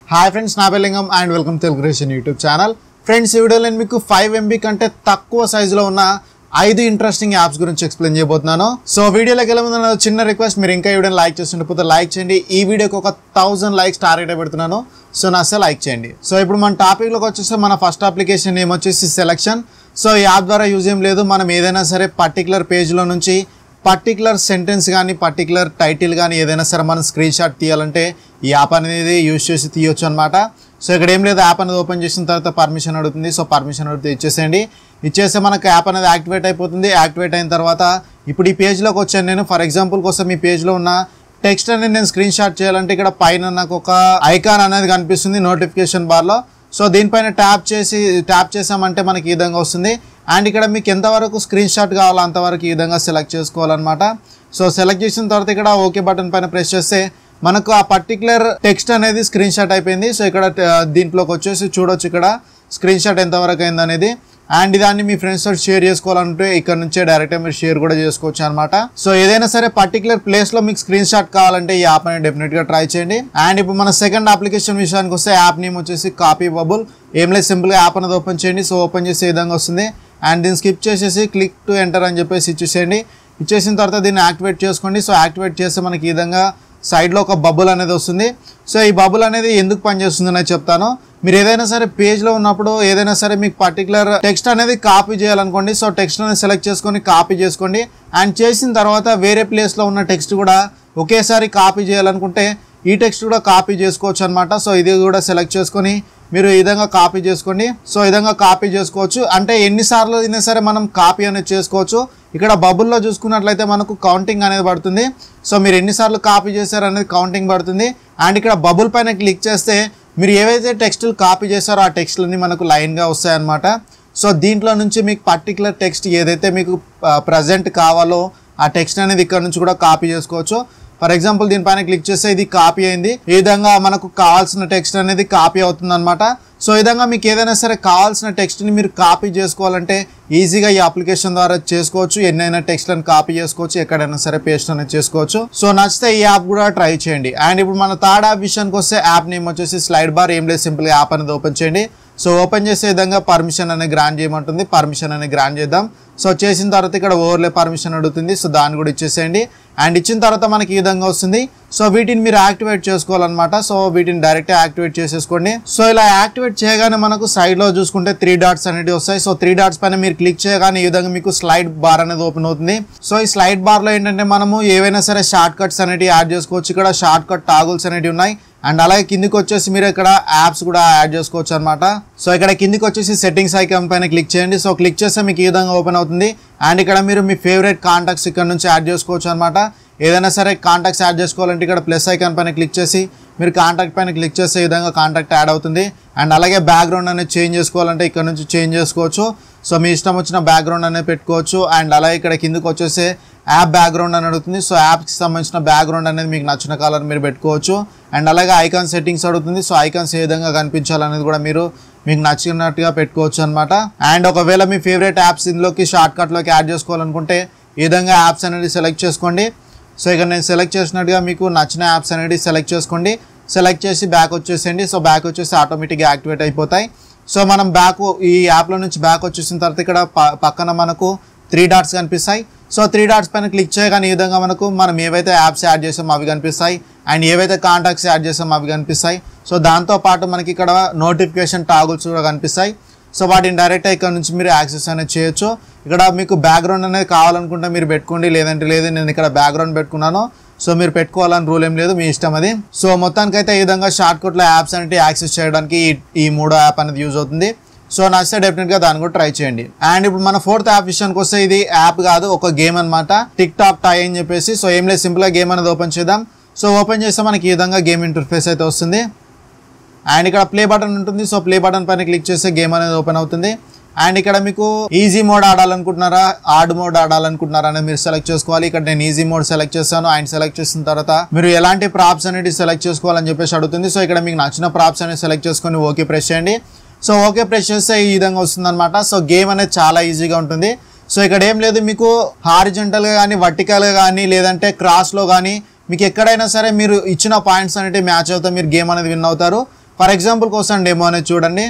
hi friends నా బెల్లింగం and welcome Telugu ration YouTube channel friends ఈ వీడియోలో నేను మీకు ఫైవ్ ఎంబీ కంటే తక్కువ సైజులో ఉన్న ఐదు ఇంట్రెస్టింగ్ యాప్స్ గురించి ఎక్స్ప్లెయిన్ చేయబోతున్నాను సో వీడియోలోకి వెళ్ళే ముందు నా చిన్న రిక్వెస్ట్ మీరు ఇంకా ఈ వీడియోని లైక్ చేస్తుంటే లైక్ చేయండి ఈ వీడియోకి ఒక థౌసండ్ లైక్స్ టార్గెట్ పెడుతున్నాను సో నా అసలు లైక్ చేయండి సో ఇప్పుడు మన టాపిక్లోకి వచ్చేస్తే మన ఫస్ట్ అప్లికేషన్ నేమ్ వచ్చేసి సెలెక్షన్ సో ఈ యాప్ ద్వారా యూజ్ ఏం లేదు మనం ఏదైనా సరే పర్టికులర్ పేజ్లో నుంచి పర్టికులర్ సెంటెన్స్ కానీ పర్టికులర్ టైటిల్ కానీ ఏదైనా సరే మనం స్క్రీన్ షాట్ తీయాలంటే ఈ యాప్ అనేది యూజ్ చేసి తీయొచ్చు అనమాట సో ఇక్కడ ఏం లేదు యాప్ అనేది ఓపెన్ చేసిన తర్వాత పర్మిషన్ అడుగుతుంది సో పర్మిషన్ అడిగితే ఇచ్చేసేయండి ఇచ్చేస్తే మనకు యాప్ అనేది యాక్టివేట్ అయిపోతుంది యాక్టివేట్ అయిన తర్వాత ఇప్పుడు ఈ పేజ్లోకి వచ్చాను నేను ఫర్ ఎగ్జాంపుల్ కోసం ఈ పేజ్లో ఉన్న టెక్స్ట్ అనేది నేను స్క్రీన్ షాట్ చేయాలంటే ఇక్కడ పైన నాకు ఒక ఐకాన్ అనేది కనిపిస్తుంది నోటిఫికేషన్ బార్లో సో దీనిపైన ట్యాప్ చేసి ట్యాప్ చేసామంటే మనకి ఈ విధంగా వస్తుంది అండ్ ఇక్కడ మీకు ఎంతవరకు స్క్రీన్ షాట్ కావాలో అంతవరకు ఈ విధంగా సెలెక్ట్ చేసుకోవాలన్నమాట సో సెలెక్ట్ చేసిన తర్వాత ఇక్కడ ఓకే బటన్ పైన ప్రెస్ చేస్తే మనకు ఆ పర్టికులర్ టెక్స్ట్ అనేది స్క్రీన్ షాట్ అయిపోయింది సో ఇక్కడ ఆ, దీంట్లోకి వచ్చేసి చూడొచ్చు ఇక్కడ స్క్రీన్ షాట్ ఎంతవరకు అయింది అనేది అండ్ దాన్ని మీ ఫ్రెండ్స్ తోటి షేర్ చేసుకోవాలంటే ఇక్కడ నుంచే డైరెక్ట్ మీరు షేర్ కూడా చేసుకోవచ్చు అనమాట సో ఏదైనా సరే పర్టికులర్ ప్లేస్ లో మీకు స్క్రీన్ షాట్ కావాలంటే ఈ యాప్ అనేది డెఫినెట్ గా ట్రై చేయండి అండ్ ఇప్పుడు మన సెకండ్ అప్లికేషన్ విషయానికి వస్తే యాప్ నేమ్ వచ్చేసి కాపీ బబుల్ ఏం లేదు సింపుల్ గా యాప్ అనేది ఓపెన్ చేయండి సో ఓపెన్ చేసే విధంగా వస్తుంది అండ్ దీన్ని స్కిప్ చేసేసి క్లిక్ టు ఎంటర్ అని చెప్పేసి ఇచ్చేసేయండి ఇచ్చేసిన తర్వాత దీన్ని యాక్టివేట్ చేసుకోండి సో యాక్టివేట్ చేస్తే మనకి ఈ విధంగా సైడ్లో ఒక బబుల్ అనేది వస్తుంది సో ఈ బబుల్ అనేది ఎందుకు పనిచేస్తుంది అనేది చెప్తాను మీరు ఏదైనా సరే పేజ్లో ఉన్నప్పుడు ఏదైనా సరే మీకు పర్టికులర్ టెక్స్ట్ అనేది కాపీ చేయాలనుకోండి సో టెక్స్ట్ అనేది సెలెక్ట్ చేసుకొని కాపీ చేసుకోండి అండ్ చేసిన తర్వాత వేరే ప్లేస్లో ఉన్న టెక్స్ట్ కూడా ఒకేసారి కాపీ చేయాలనుకుంటే ఈ టెక్స్ట్ కూడా కాపీ చేసుకోవచ్చు అనమాట సో ఇది కూడా సెలెక్ట్ చేసుకొని మీరు ఈ విధంగా కాపీ చేసుకోండి సో ఈ విధంగా కాపీ చేసుకోవచ్చు అంటే ఎన్నిసార్లు అయినా సరే మనం కాపీ అనేది చేసుకోవచ్చు ఇక్కడ బబుల్లో చూసుకున్నట్లయితే మనకు కౌంటింగ్ అనేది పడుతుంది సో మీరు ఎన్నిసార్లు కాపీ చేశారు అనేది కౌంటింగ్ పడుతుంది అండ్ ఇక్కడ బబుల్ పైన క్లిక్ చేస్తే మీరు ఏవైతే టెక్స్టులు కాపీ చేశారో ఆ టెక్స్టులన్నీ మనకు లైన్గా వస్తాయన్నమాట సో దీంట్లో నుంచి మీకు పర్టికులర్ టెక్స్ట్ ఏదైతే మీకు ప్రజెంట్ కావాలో ఆ టెక్స్ట్ అనేది ఇక్కడ నుంచి కూడా కాపీ చేసుకోవచ్చు ఫర్ ఎగ్జాంపుల్ దీనిపైన క్లిక్ చేస్తే ఇది కాపీ అయింది ఈ విధంగా మనకు కావాల్సిన టెక్స్ట్ అనేది కాపీ అవుతుంది అనమాట సో ఈ విధంగా మీకు ఏదైనా సరే కావాల్సిన టెక్స్ట్ని మీరు కాపీ చేసుకోవాలంటే ఈజీగా ఈ అప్లికేషన్ ద్వారా చేసుకోవచ్చు ఎన్నైనా టెక్స్ట్లను కాపీ చేసుకోవచ్చు ఎక్కడైనా సరే పేస్ట్ అనేది చేసుకోవచ్చు సో నచ్చితే ఈ యాప్ కూడా ట్రై చేయండి అండ్ ఇప్పుడు మన థర్డ్ యాప్ విషయానికి వస్తే యాప్ నేమ్ వచ్చేసి స్లైడ్ బార్ ఏం లేదు సింపుల్ యాప్ అనేది ఓపెన్ చేయండి సో ఓపెన్ చేసే విధంగా పర్మిషన్ అనేది గ్రాంట్ చేయమంటుంది పర్మిషన్ అనేది గ్రాంట్ చేద్దాం సో చేసిన తర్వాత ఇక్కడ ఓవర్లే పర్మిషన్ అడుగుతుంది సో దాన్ని కూడా ఇచ్చేసేయండి అండ్ ఇచ్చిన తర్వాత మనకి ఈ విధంగా వస్తుంది సో వీటిని మీరు యాక్టివేట్ చేసుకోవాలన్నమాట సో వీటిని డైరెక్ట్ యాక్టివేట్ చేసేసుకోండి సో ఇలా యాక్టివేట్ చేయగానే మనకు సైడ్ లో చూసుకుంటే త్రీ డాట్స్ అనేవి వస్తాయి సో త్రీ డాట్స్ పైన మీరు క్లిక్ చేయగానే ఈ విధంగా మీకు స్లైడ్ బార్ అనేది ఓపెన్ అవుతుంది సో ఈ స్లైడ్ బార్ లో ఏంటంటే మనము ఏవైనా సరే షార్ట్ కట్స్ అనేవి యాడ్ చేసుకోవచ్చు ఇక్కడ షార్ట్ కట్ టాగుల్స్ అనేవి ఉన్నాయి అండ్ అలాగే కిందికి వచ్చేసి మీరు ఇక్కడ యాప్స్ కూడా యాడ్ చేసుకోవచ్చు అనమాట సో ఇక్కడ కిందికి వచ్చేసి సెట్టింగ్స్ ఐకాన్ పైన క్లిక్ చేయండి సో క్లిక్ చేస్తే మీకు ఈ విధంగా ఓపెన్ అవుతుంది అండ్ ఇక్కడ మీరు మీ ఫేవరెట్ కాంటాక్ట్స్ ఇక్కడ నుంచి యాడ్ చేసుకోవచ్చు అనమాట ఏదైనా సరే కాంటాక్ట్స్ యాడ్ చేసుకోవాలంటే ఇక్కడ ప్లస్ ఐకాన్ పైన క్లిక్ చేసి మీరు కాంటాక్ట్ పైన క్లిక్ చేసే విధంగా కాంటాక్ట్ యాడ్ అవుతుంది అండ్ అలాగే బ్యాక్గ్రౌండ్ అనేది చేంజ్ చేసుకోవాలంటే ఇక్కడ నుంచి చేంజ్ చేసుకోవచ్చు సో మీ ఇష్టం వచ్చిన బ్యాక్గ్రౌండ్ అనేది పెట్టుకోవచ్చు అండ్ అలాగే ఇక్కడ కిందకి వచ్చేసి యాప్ బ్యాక్గ్రౌండ్ అని అడుగుతుంది సో యాప్కి సంబంధించిన బ్యాక్గ్రౌండ్ అనేది మీకు నచ్చిన కలర్ మీరు పెట్టుకోవచ్చు అండ్ అలాగే ఐకాన్ సెట్టింగ్స్ అడుగుతుంది సో ఐకాన్స్ ఏ విధంగా కనిపించాలనేది కూడా మీరు మీకు నచ్చినట్టుగా పెట్టుకోవచ్చు అనమాట అండ్ ఒకవేళ మీ ఫేవరెట్ యాప్స్ ఇందులోకి షార్ట్ కట్లోకి యాడ్ చేసుకోవాలనుకుంటే ఈ విధంగా యాప్స్ అనేది సెలెక్ట్ చేసుకోండి సో ఇక్కడ నేను సెలెక్ట్ చేసినట్టుగా మీకు నచ్చిన యాప్స్ అనేది సెలెక్ట్ చేసుకోండి సెలెక్ట్ చేసి బ్యాక్ వచ్చేసేయండి సో బ్యాక్ వచ్చేసి ఆటోమేటిక్గా యాక్టివేట్ అయిపోతాయి సో మనం బ్యాక్ ఈ యాప్లో నుంచి బ్యాక్ వచ్చేసిన తర్వాత ఇక్కడ ప- పక్కన మనకు త్రీ డాట్స్ కనిపిస్తాయి సో త్రీ డాట్స్ పైన క్లిక్ చేయగానే ఈ విధంగా మనకు మనం ఏవైతే యాప్స్ యాడ్ చేసామో అవి కనిపిస్తాయి అండ్ ఏవైతే కాంటాక్ట్స్ యాడ్ చేసామో అవి కనిపిస్తాయి సో దాంతో పాటు మనకి ఇక్కడ నోటిఫికేషన్ టాగుల్స్ కూడా కనిపిస్తాయి సో వాటిని డైరెక్ట్ ఇక్కడ నుంచి మీరు యాక్సెస్ అనేది చేయొచ్చు ఇక్కడ మీకు బ్యాక్గ్రౌండ్ అనేది కావాలనుకుంటే మీరు పెట్టుకోండి లేదంటే లేదు నేను ఇక్కడ బ్యాక్గ్రౌండ్ పెట్టుకున్నాను సో మీరు పెట్టుకోవాలని రూల్ ఏం లేదు మీ ఇష్టం అది సో మొత్తానికైతే ఈ విధంగా షార్ట్ కట్లో యాప్స్ అనేవి యాక్సెస్ చేయడానికి ఈ- ఈ మూడో యాప్ అనేది యూజ్ అవుతుంది సో నచ్చితే డెఫినెట్గా దాన్ని కూడా ట్రై చేయండి అండ్ ఇప్పుడు మన ఫోర్త్ యాప్ విషయానికి వస్తే ఇది యాప్ కాదు ఒక గేమ్ అనమాట టిక్ టాక్ టై అని చెప్పేసి సో ఏం లేదు సింపుల్గా గేమ్ అనేది ఓపెన్ చేద్దాం సో ఓపెన్ చేస్తే మనకి ఈ విధంగా గేమ్ ఇంటర్ఫేస్ అయితే వస్తుంది అండ్ ఇక్కడ ప్లే బటన్ ఉంటుంది సో ప్లే బటన్ పైన క్లిక్ చేస్తే గేమ్ అనేది ఓపెన్ అవుతుంది అండ్ ఇక్కడ మీకు ఈజీ మోడ్ ఆడాలనుకుంటున్నారా హార్డ్ మోడ్ ఆడాలనుకుంటున్నారా అనేది మీరు సెలెక్ట్ చేసుకోవాలి ఇక్కడ నేను ఈజీ మోడ్ సెలెక్ట్ చేస్తాను అండ్ సెలెక్ట్ చేసిన తర్వాత మీరు ఎలాంటి ప్రాప్స్ అనేది సెలెక్ట్ చేసుకోవాలని చెప్పేసి అడుగుతుంది సో ఇక్కడ మీకు నచ్చిన ప్రాప్స్ అనేది సెలెక్ట్ చేసుకొని ఓకే ప్రెస్ చేయండి సో ఓకే ప్రెస్ చేస్తే ఈ విధంగా వస్తుంది అనమాట సో గేమ్ అనేది చాలా ఈజీగా ఉంటుంది సో ఇక్కడ ఏం లేదు మీకు హారిజెంటల్గా కానీ వర్టికల్గా కానీ లేదంటే క్రాస్లో కానీ మీకు ఎక్కడైనా సరే మీరు ఇచ్చిన పాయింట్స్ అనేవి మ్యాచ్ అవుతా మీరు గేమ్ అనేది విన్ అవుతారు ఫర్ ఎగ్జాంపుల్ కోసం డెమో అనేది చూడండి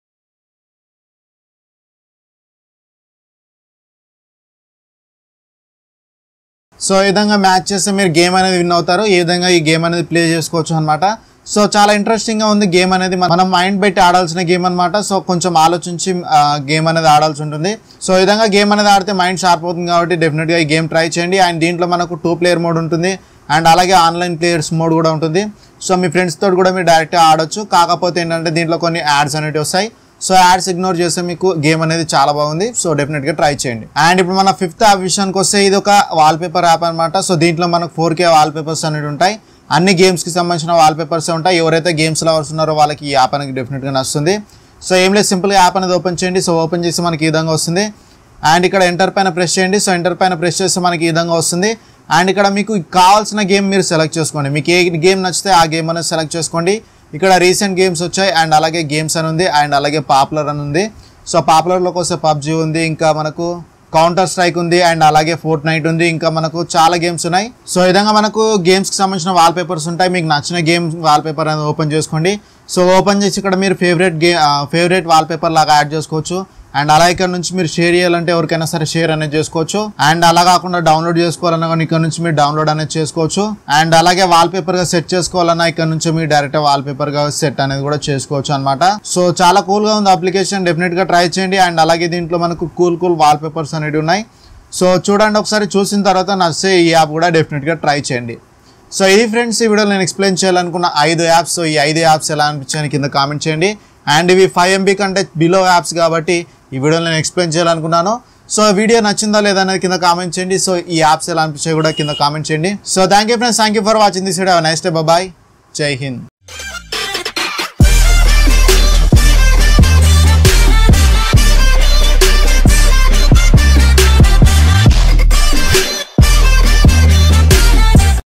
సో ఈ విధంగా మ్యాచ్ చేస్తే మీరు గేమ్ అనేది విన్ అవుతారు ఈ విధంగా ఈ గేమ్ అనేది ప్లే చేసుకోవచ్చు అనమాట సో చాలా ఇంట్రెస్టింగ్ గా ఉంది గేమ్ అనేది మనం మైండ్ పెట్టి ఆడాల్సిన గేమ్ అనమాట సో కొంచెం ఆలోచించి గేమ్ అనేది ఆడాల్సి ఉంటుంది సో ఈ విధంగా గేమ్ అనేది ఆడితే మైండ్ షార్ప్ అవుతుంది కాబట్టి డెఫినెట్ గా ఈ గేమ్ ట్రై చేయండి అండ్ దీంట్లో మనకు టూ ప్లేయర్ మోడ్ ఉంటుంది అండ్ అలాగే ఆన్లైన్ ప్లేయర్స్ మోడ్ కూడా ఉంటుంది సో మీ ఫ్రెండ్స్ తోటి కూడా మీరు డైరెక్ట్ ఆడొచ్చు కాకపోతే ఏంటంటే దీంట్లో కొన్ని యాడ్స్ అనేవి వస్తాయి సో యాడ్స్ ఇగ్నోర్ చేస్తే మీకు గేమ్ అనేది చాలా బాగుంది సో డెఫినెట్గా ట్రై చేయండి అండ్ ఇప్పుడు మన ఫిఫ్త్ యాప్ విషయానికి వస్తే ఇది ఒక వాల్పేపర్ యాప్ అనమాట సో దీంట్లో మనకు ఫోర్ కే వాల్పేపర్స్ అనేవి ఉంటాయి అన్ని గేమ్స్కి సంబంధించిన వాల్పేపర్స్ ఉంటాయి ఎవరైతే గేమ్స్ లవర్స్ ఉన్నారో వాళ్ళకి ఈ యాప్ అనేది డెఫినెట్గా నచ్చుతుంది సో ఏం లేదు సింపుల్గా యాప్ అనేది ఓపెన్ చేయండి సో ఓపెన్ చేసి మనకి ఈ విధంగా వస్తుంది అండ్ ఇక్కడ ఎంటర్ పైన ప్రెస్ చేయండి సో ఎంటర్ పైన ప్రెస్ చేస్తే మనకి ఈ విధంగా వస్తుంది అండ్ ఇక్కడ మీకు కావాల్సిన గేమ్ మీరు సెలెక్ట్ చేసుకోండి మీకు ఏ గేమ్ నచ్చితే ఆ గేమ్ అనేది సెలెక్ట్ చేసుకోండి ఇక్కడ రీసెంట్ గేమ్స్ వచ్చాయి అండ్ అలాగే గేమ్స్ అని ఉంది అండ్ అలాగే పాపులర్ అని ఉంది సో పాపులర్లోకి వస్తే పబ్జీ ఉంది ఇంకా మనకు కౌంటర్ స్ట్రైక్ ఉంది అండ్ అలాగే ఫోర్ట్ నైట్ ఉంది ఇంకా మనకు చాలా గేమ్స్ ఉన్నాయి సో ఈ విధంగా మనకు గేమ్స్కి సంబంధించిన వాల్ పేపర్స్ ఉంటాయి మీకు నచ్చిన గేమ్ వాల్ పేపర్ అనేది ఓపెన్ చేసుకోండి సో ఓపెన్ చేసి ఇక్కడ మీరు ఫేవరెట్ గే ఫేవరెట్ వాల్ పేపర్ లాగా యాడ్ చేసుకోవచ్చు అండ్ అలా ఇక్కడ నుంచి మీరు షేర్ చేయాలంటే ఎవరికైనా సరే షేర్ అనేది చేసుకోవచ్చు అండ్ అలా కాకుండా డౌన్లోడ్ చేసుకోవాలన్నా కానీ ఇక్కడ నుంచి మీరు డౌన్లోడ్ అనేది చేసుకోవచ్చు అండ్ అలాగే వాల్ పేపర్ గా సెట్ చేసుకోవాలన్నా ఇక్కడ నుంచి మీరు డైరెక్ట్ వాల్ పేపర్ గా సెట్ అనేది కూడా చేసుకోవచ్చు అనమాట సో చాలా కూల్ గా ఉంది అప్లికేషన్ డెఫినెట్ గా ట్రై చేయండి అండ్ అలాగే దీంట్లో మనకు కూల్ కూల్ వాల్ పేపర్స్ అనేవి ఉన్నాయి సో చూడండి ఒకసారి చూసిన తర్వాత నచ్చే ఈ యాప్ కూడా డెఫినెట్ గా ట్రై చేయండి సో ఇది ఫ్రెండ్స్ ఈ వీడియోలో నేను ఎక్స్ప్లెయిన్ చేయాలనుకున్న ఐదు యాప్స్ సో ఈ ఐదు యాప్స్ ఎలా అనిపించాయని కింద కామెంట్ చేయండి అండ్ ఇవి ఫైవ్ ఎంబీ కంటే బిలో యాప్స్ కాబట్టి ఈ వీడియోలో నేను ఎక్స్ప్లెయిన్ చేయాలనుకున్నాను సో వీడియో నచ్చిందా లేదా అనేది కింద కామెంట్ చేయండి సో ఈ యాప్స్ ఎలా అనిపించాయి కూడా కింద కామెంట్ చేయండి so thank you friends thank you for watching this video next day bye జై హింద్